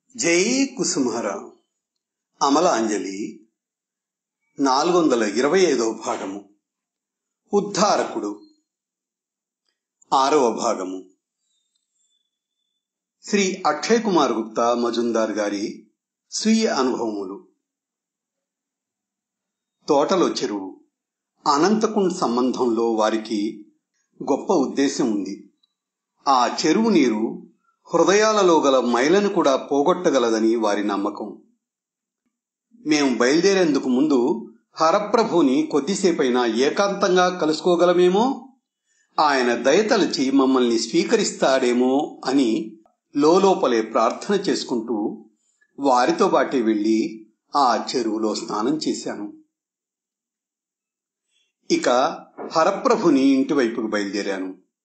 జై కుసుమహర అమలాంజలి నాలుగు వందల ఇరవై ఐదవ భాగము ఉద్ధారకుడు ఆరవ భాగము శ్రీ అక్షయ్ కుమార్ గుప్తా మజుందార్ గారి స్వీయ అనుభవములు తోటలో చెరువు అనంతకుండ్ సంబంధంలో వారికి గొప్ప ఉద్దేశం ఉంది ఆ చెరువు నీరు హృదయాలలో గల మైలను కూడా పోగొట్టగలదని వారి నమ్మకం మేము బయలుదేరేందుకు ముందు హరప్రభుని కొద్దిసేపైనా ఏకాంతంగా కలుసుకోగలమేమో ఆయన దయతలచి మమ్మల్ని స్వీకరిస్తాడేమో అని లోపలే ప్రార్థన చేసుకుంటూ వారితో బాటే వెళ్లి ఆ చెరువులో స్నానం చేశాను ఇక హరప్రభుని ఇంటి వైపుకు బయలుదేరాను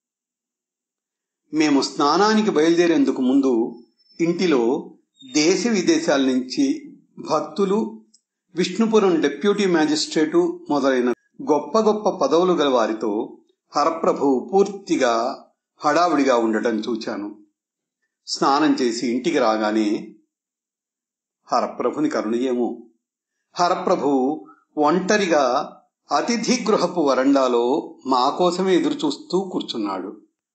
మేము స్నానానికి బయలుదేరేందుకు ముందు ఇంటిలో దేశ విదేశాల నుంచి భక్తులు విష్ణుపురం డెప్యూటీ మ్యాజిస్ట్రేటు మొదలైన గొప్ప గొప్ప పదవులు గల వారితో హరప్రభు పూర్తిగా హడావుడిగా ఉండటం చూచాను స్నానం చేసి ఇంటికి రాగానే హరప్రభుని కరుణయేమో హరప్రభు ఒంటరిగా అతిథి గృహపు వరండాలో మా కోసమే ఎదురు చూస్తూ కూర్చున్నాడు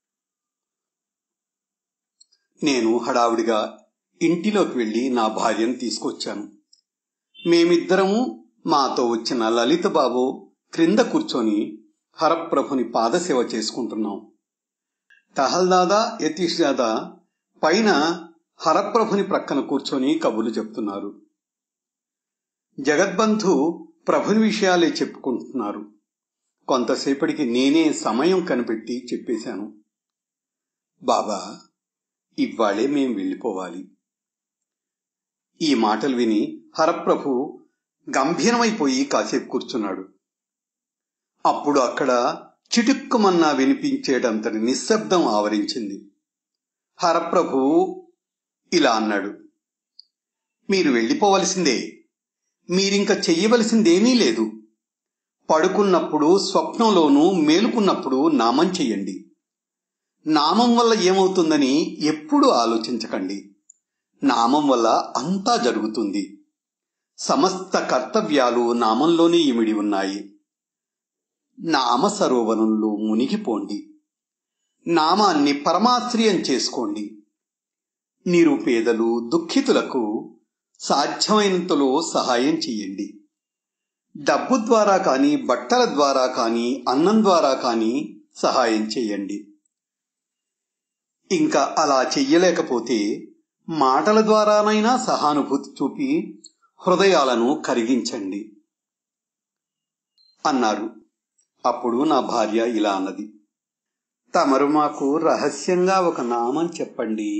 నేను హడావుడిగా ఇంటిలోకి వెళ్లి నా భార్యను తీసుకొచ్చాను మేమిద్దరము మాతో వచ్చిన లలిత బాబు క్రింద కూర్చొని హరప్రభుని పాదసేవ చేసుకుంటున్నాం టహల్దాదా యతీష్ దాదా పైన హరప్రభుని ప్రక్కన కూర్చొని కబుర్లు చెప్తున్నారు జగద్బంధు ప్రభుని విషయాలే చెప్పుకుంటున్నారు కొంతసేపటికి నేనే సమయం కనిపెట్టి చెప్పేశాను బాబా ఇవ్వాళే మేం వెళ్ళిపోవాలి ఈ మాటలు విని హరప్రభు గంభీరమైపోయి కాసేపు కూర్చున్నాడు అప్పుడు అక్కడ చిటుక్కుమన్నా వినిపించేటంతటి నిశ్శబ్దం ఆవరించింది హరప్రభు ఇలా అన్నాడు మీరు వెళ్ళిపోవలసిందే మీరింక చెయ్యవలసిందేమీ లేదు పడుకున్నప్పుడు స్వప్నంలోనూ మేలుకున్నప్పుడు నామం చెయ్యండి నామం వల్ల ఏమవుతుందని ఎప్పుడు ఆలోచించకండి నామం వల్ల అంతా జరుగుతుంది సమస్త కర్తవ్యాలు నామంలోనే ఇమిడి ఉన్నాయి నామ సరోవరంలో మునిగిపోండి నామాన్ని పరమాశ్రయం చేసుకోండి నిరుపేదలు దుఃఖితులకు సాధ్యమైనంతలో సహాయం చెయ్యండి డబ్బు ద్వారా కానీ బట్టల ద్వారా కానీ అన్నం ద్వారా కానీ సహాయం చేయండి ఇంకా అలా చెయ్యలేకపోతే మాటల ద్వారానైనా సహానుభూతి చూపి హృదయాలను కరిగించండి అన్నారు అప్పుడు నా భార్య ఇలా అన్నది తమరు మాకు రహస్యంగా ఒక నామం చెప్పండి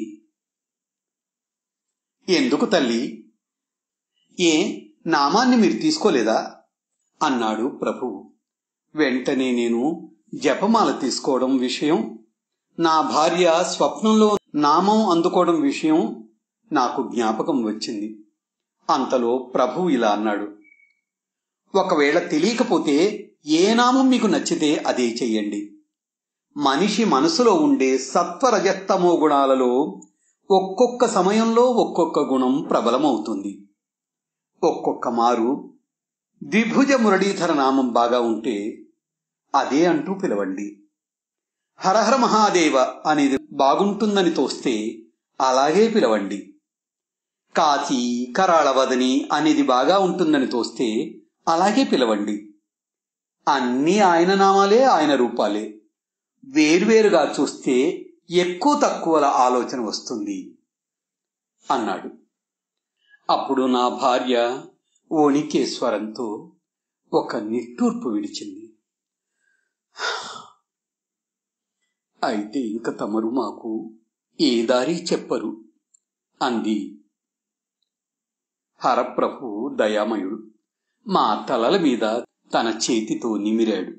ఎందుకు తల్లి ఏ నామాన్ని మీరు తీసుకోలేదా అన్నాడు ప్రభువు వెంటనే నేను జపమాల తీసుకోవడం విషయం నా భార్య స్వప్నంలో నామం అందుకోవడం విషయం నాకు జ్ఞాపకం వచ్చింది అంతలో ప్రభువు ఇలా అన్నాడు ఒకవేళ తెలియకపోతే ఏ నామం మీకు నచ్చితే అదే చెయ్యండి మనిషి మనసులో ఉండే సత్వరజత్తమో గుణాలలో ఒక్కొక్క సమయంలో ఒక్కొక్క గుణం ప్రబలమవుతుంది ఒక్కొక్క మారు ద్విభుజ మురళీధర నామం బాగా ఉంటే అదే అంటూ పిలవండి హరహర మహాదేవ అనేది బాగుంటుందని తోస్తే అలాగే పిలవండి కాశీ కరాళవదని అనేది బాగా ఉంటుందని తోస్తే అలాగే పిలవండి అన్నీ ఆయన నామాలే ఆయన రూపాలే వేర్వేరుగా చూస్తే ఎక్కువ తక్కువల ఆలోచన వస్తుంది అన్నాడు అప్పుడు నా భార్య ఓణికేశ్వరంతో ఒక నిట్టూర్పు విడిచింది అయితే ఇంక తమరు మాకు ఏ దారి చెప్పరు అంది హరప్రభు దయామయుడు మా తలల మీద తన చేతితో నిమిరాడు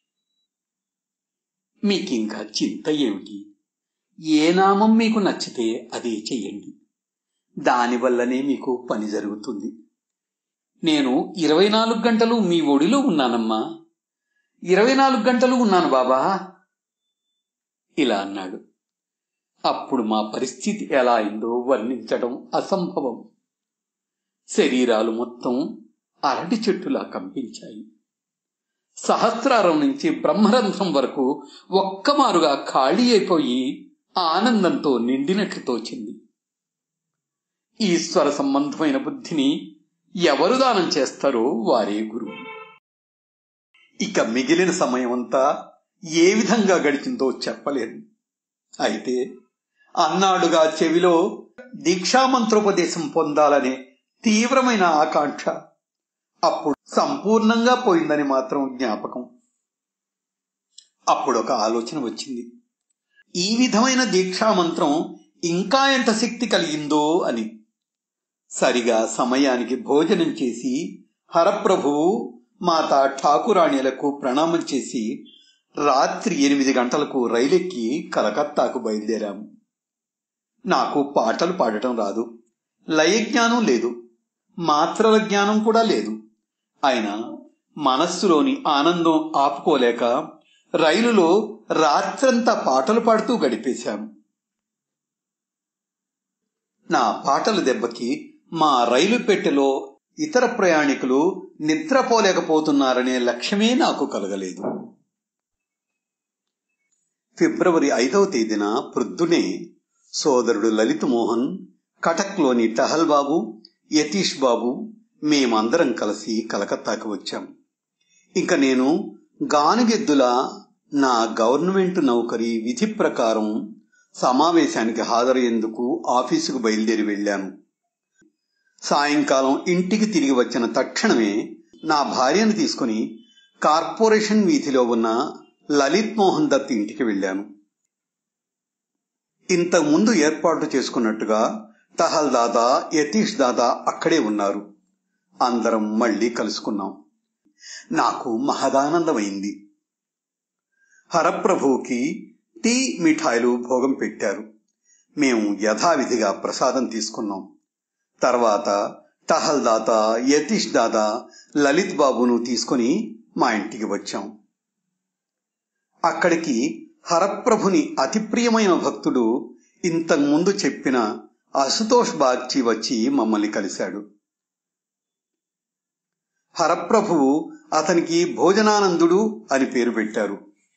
మీకింకా చింత ఏమిటి ఏ నామం మీకు నచ్చితే అదే చెయ్యండి దానివల్లనే మీకు పని జరుగుతుంది నేను ఇరవై నాలుగు గంటలు మీ ఒడిలో ఉన్నానమ్మా ఇరవై నాలుగు గంటలు ఉన్నాను బాబా ఇలా అన్నాడు అప్పుడు మా పరిస్థితి ఎలా అయిందో వర్ణించడం అసంభవం శరీరాలు మొత్తం అరటి చెట్టులా కంపించాయి సహస్రారం నుంచి బ్రహ్మరంధ్రం వరకు ఒక్కమారుగా ఖాళీ అయిపోయి ఆనందంతో నిండినట్లు తోచింది ఈశ్వర సంబంధమైన బుద్ధిని ఎవరు దానం చేస్తారో వారే గురువు ఇక మిగిలిన సమయమంతా ఏ విధంగా గడిచిందో చెప్పలేను అయితే అన్నాడుగా చెవిలో దీక్షామంత్రోపదేశం పొందాలనే తీవ్రమైన ఆకాంక్ష అప్పుడు సంపూర్ణంగా పోయిందని మాత్రం జ్ఞాపకం అప్పుడు ఒక ఆలోచన వచ్చింది ఈ విధమైన దీక్షామంత్రం ఇంకా ఎంత శక్తి కలిగిందో అని సరిగా సమయానికి భోజనం చేసి హరప్రభువు మాత ఠాకురాణిలకు ప్రణామం చేసి రాత్రి ఎనిమిది గంటలకు రైలెక్కి కలకత్తాకు బయలుదేరాము నాకు పాటలు పాడటం రాదు లయజ్ఞానం లేదు మాత్రల జ్ఞానం కూడా లేదు అయినా మనస్సులోని ఆనందం ఆపుకోలేక రైలులో రాత్రంతా పాటలు పాడుతూ గడిపేశాం నా పాటల దెబ్బకి మా రైలు పెట్టెలో ఇతర ప్రయాణికులు నిద్రపోలేకపోతున్నారనే లక్ష్యమే నాకు కలగలేదు ఫిబ్రవరి ఐదవ తేదీన ప్రొద్దునే సోదరుడు లలిత్ మోహన్ కటక్లోని టహల్ బాబు యతీష్ బాబు మేమందరం కలిసి కలకత్తాకి వచ్చాం ఇంక నేను గానుగెద్దుల నా గవర్నమెంట్ నౌకరీ విధి ప్రకారం సమావేశానికి హాజరయ్యేందుకు ఆఫీసుకు బయలుదేరి వెళ్ళాను సాయంకాలం ఇంటికి తిరిగి వచ్చిన తక్షణమే నా భార్యను తీసుకుని కార్పొరేషన్ వీధిలో ఉన్న లలిత్ మోహన్ దత్ ఇంటికి వెళ్ళాను ఇంతకుముందు ఏర్పాటు చేసుకున్నట్టుగా టహల్ దాదా యతీష్ దాదా అక్కడే ఉన్నారు అందరం మళ్ళీ కలుసుకున్నాం నాకు మహదానందమైంది హరప్రభువుకి టీ మిఠాయిలు భోగం పెట్టారు మేము యథావిధిగా ప్రసాదం తీసుకున్నాం తర్వాత టహల్ దాదా యతీష్ దాదా లలిత్ బాబును తీసుకుని మా ఇంటికి వచ్చాం అక్కడికి హరప్రభుని అతి ప్రియమైన భక్తుడు ఇంతకు ముందు చెప్పిన అశుతోష్ బాగ్చి వచ్చి మమ్మల్ని కలిశాడు హరప్రభువు అతనికి భోజనానందుడు అని పేరు పెట్టారు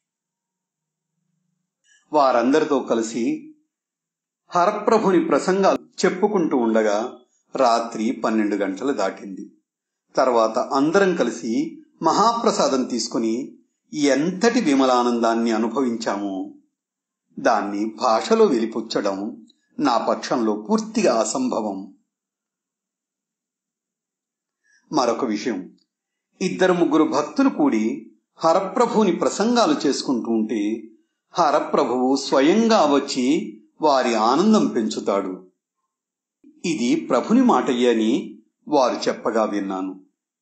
వారందరితో కలిసి హరప్రభుని ప్రసంగాలు చెప్పుకుంటూ ఉండగా రాత్రి పన్నెండు గంటలు దాటింది తర్వాత అందరం కలిసి మహాప్రసాదం తీసుకుని ఎంతటి విమలానందాన్ని అనుభవించామో దాన్ని భాషలో వెలిపుచ్చడం నా పక్షంలో పూర్తిగా అసంభవం మరొక విషయం ఇద్దరు ముగ్గురు భక్తులు కూడి హరప్రభుని ప్రసంగాలు చేసుకుంటూ ఉంటే హరప్రభువు స్వయంగా వచ్చి వారి ఆనందం పెంచుతాడు ఇది ప్రభుని మాటయ్య అని వారు చెప్పగా విన్నాను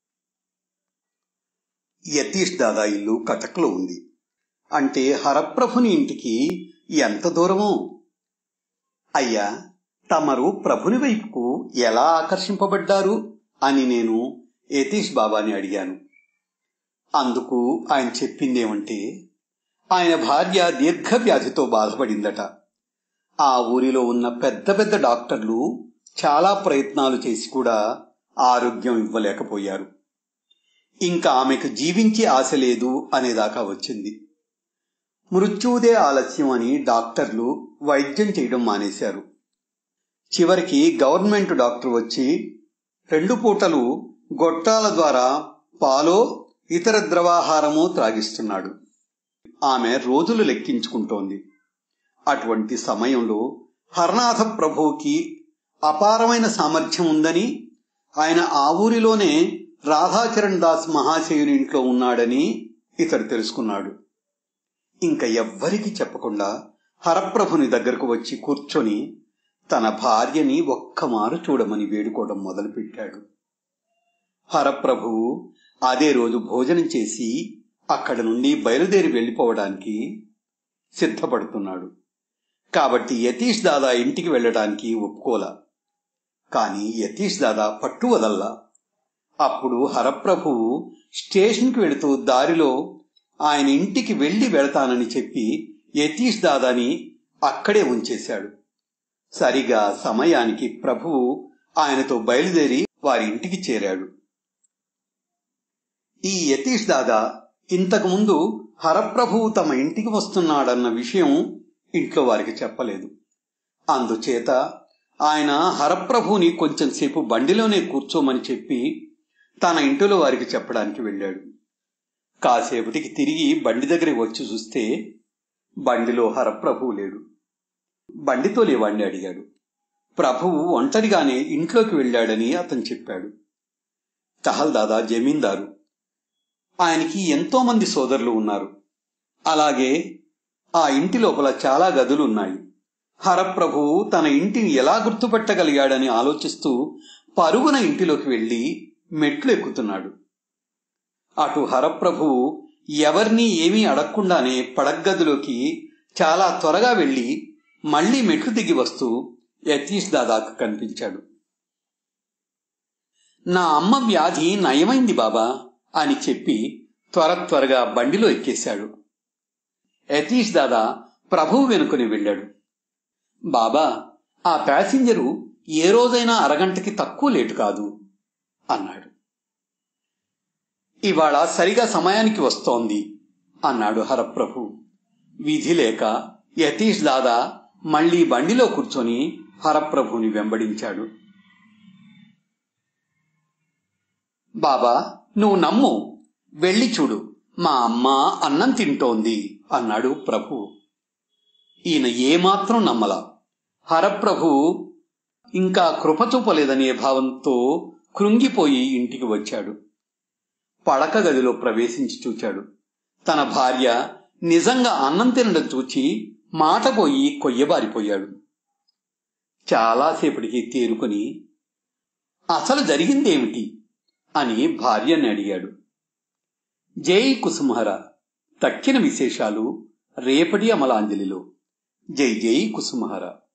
యతీష్ దాదా ఇల్లు కటక్లో ఉంది అంటే హరప్రభుని ఇంటికి ఎంత దూరమో అయ్యా తమరు ప్రభుని వైపుకు ఎలా ఆకర్షింపబడ్డారు అని నేను యతీష్ బాబాని అడిగాను అందుకు ఆయన చెప్పిందేమంటే ఆయన భార్య దీర్ఘవ్యాధితో బాధపడిందట ఆ ఊరిలో ఉన్న పెద్ద పెద్ద డాక్టర్లు చాలా ప్రయత్నాలు చేసి కూడా ఆరోగ్యం ఇవ్వలేకపోయారు ఇంకా ఆమెకు జీవించే ఆశ లేదు అనేదాకా వచ్చింది మృత్యుదే ఆలస్యం అని డాక్టర్లు వైద్యం చేయడం మానేశారు చివరికి గవర్నమెంట్ డాక్టర్ వచ్చి రెండు పూటలు గొట్టాల ద్వారా పాలో ఇతర ద్రవాహారము త్రాగిస్తున్నాడు ఆమె రోజులు లెక్కించుకుంటోంది అటువంటి సమయంలో హరనాథ ప్రభువుకి అపారమైన సామర్థ్యం ఉందని ఆయన ఆ ఊరిలోనే రాధాచరణ్ దాస్ మహాశయుని ఇంట్లో ఉన్నాడని ఇతడు తెలుసుకున్నాడు ఇంకా ఎవ్వరికి చెప్పకుండా హరప్రభుని దగ్గరకు వచ్చి కూర్చొని తన భార్యని ఒక్కమారు చూడమని వేడుకోవడం మొదలుపెట్టాడు హరప్రభువు అదే రోజు భోజనం చేసి అక్కడ నుండి బయలుదేరి వెళ్ళిపోవడానికి సిద్ధపడుతున్నాడు కాబట్టి యతీష్ దాదా ఇంటికి వెళ్ళడానికి ఒప్పుకోలా కానీ యతీష్ దాదా పట్టు వదల్లా అప్పుడు హరప్రభువు స్టేషన్కి వెళుతూ దారిలో ఆయన ఇంటికి వెళ్లి వెళతానని చెప్పి యతీష్ దాదాని అక్కడే ఉంచేశాడు సరిగా సమయానికి ప్రభువు ఆయనతో బయలుదేరి వారి ఇంటికి చేరాడు ఈ యతీష్ దాదా ఇంతకుముందు హరప్రభువు తమ ఇంటికి వస్తున్నాడన్న విషయం ఇంట్లో వారికి చెప్పలేదు అందుచేత ఆయన హరప్రభుని కొంచెం సేపు బండిలోనే కూర్చోమని చెప్పి తన ఇంటిలో వారికి చెప్పడానికి వెళ్ళాడు కాసేపటికి తిరిగి బండి దగ్గరికి వచ్చి చూస్తే బండిలో హరప్రభువు లేడు బండితో లేవాడిని అడిగాడు ప్రభువు ఒంటరిగానే ఇంట్లోకి వెళ్ళాడని అతను చెప్పాడు చహల్దాదా జమీందారు ఆయనకి ఎంతో మంది సోదరులు ఉన్నారు అలాగే ఆ ఇంటి లోపల చాలా గదులు ఉన్నాయి హరప్రభువు తన ఇంటిని ఎలా గుర్తుపట్టగలిగాడని ఆలోచిస్తూ పరుగున ఇంటిలోకి వెళ్లి మెట్లు ఎక్కుతున్నాడు అటు హరప్రభువు ఎవరినీ ఏమీ అడగకుండానే పడగ్గదిలోకి చాలా త్వరగా వెళ్లి మళ్లీ మెట్లు దిగి వస్తూ యతీష్ దాదాకు కనిపించాడు నా అమ్మ వ్యాధి నయమైంది బాబా అని చెప్పి త్వర త్వరగా బండిలో ఎక్కేశాడు యతీష్ దాదా ప్రభువు వెనుకొని వెళ్ళాడు బాబా ఆ ప్యాసింజరు ఏ రోజైనా అరగంటకి తక్కువ లేటు కాదు అన్నాడు ఇవాళ సరిగా సమయానికి వస్తోంది అన్నాడు హరప్రభు విధి లేక యతీష్ దాదా మళ్లీ బండిలో కూర్చొని హరప్రభుని వెంబడించాడు బాబా నువ్వు నమ్ము వెళ్ళి చూడు మా అమ్మ అన్నం తింటోంది అన్నాడు ప్రభు ఈయన ఏమాత్రం నమ్మల హరప్రభు ఇంకా కృప చూపలేదనే భావంతో కృంగిపోయి ఇంటికి వచ్చాడు పడక గదిలో ప్రవేశించి చూచాడు తన భార్య నిజంగా అన్నం తినడం చూచి మాటపోయి కొయ్యబారిపోయాడు చాలాసేపటికి తేరుకొని అసలు జరిగిందేమిటి అని భార్యని అడిగాడు జై కుసుమహర తక్కిన విశేషాలు రేపటి అమలాంజలిలో జై జై కుసుమహర